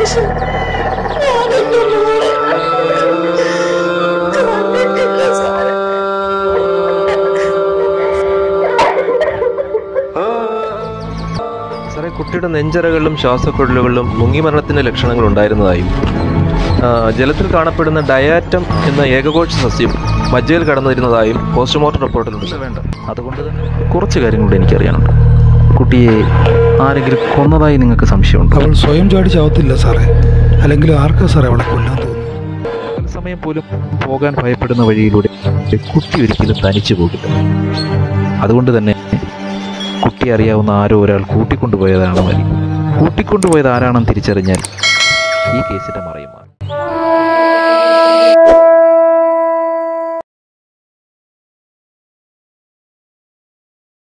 ശേഷം ഞാൻ എൻ്റെ മോളെ കണ്ടിട്ടില്ല സാറേ സാറേ കുട്ടിയുടെ നെഞ്ചറകളിലും ശ്വാസക്കുഴലുകളിലും മുങ്ങിമരണത്തിന്റെ ലക്ഷണങ്ങൾ ഉണ്ടായിരുന്നതായും ആ, ജലത്തിൽ കാണപ്പെടുന്ന ഡയാറ്റം എന്ന ഏകകോശ സസ്യം മജ്ജയിൽ കടന്നിരുന്നതായും പോസ്റ്റ്മോർട്ടം റിപ്പോർട്ടിലുണ്ട് വേണ്ട അതുകൊണ്ട് തന്നെ കുറച്ച് കാര്യങ്ങളൂടെ എനിക്കറിയാനുണ്ട് കുട്ടിയെ ആരെങ്കിലും കൊന്നതായി നിങ്ങൾക്ക് സംശയമുണ്ടോ അവൾ സ്വയം ചാടി ചാവത്തില്ല സാറേ അല്ലെങ്കിൽ ആർക്കാ സാറേ അവളെ കൊല്ലാൻ തോന്നുന്നു പല സമയം പോലും പോകാൻ ഭയപ്പെടുന്ന വഴിയിലൂടെ കുട്ടി ഒരിക്കലും തനിച്ചു പോകില്ല അതുകൊണ്ട് തന്നെ കുട്ടി അറിയാവുന്ന ആരോ ഒരാൾ കൂട്ടിക്കൊണ്ടുപോയതാണ് മതി കൂട്ടിക്കൊണ്ടുപോയത് ആരാണെന്ന് തിരിച്ചറിഞ്ഞാൽ ഈ കേസിന്റെ മറയുമാണ്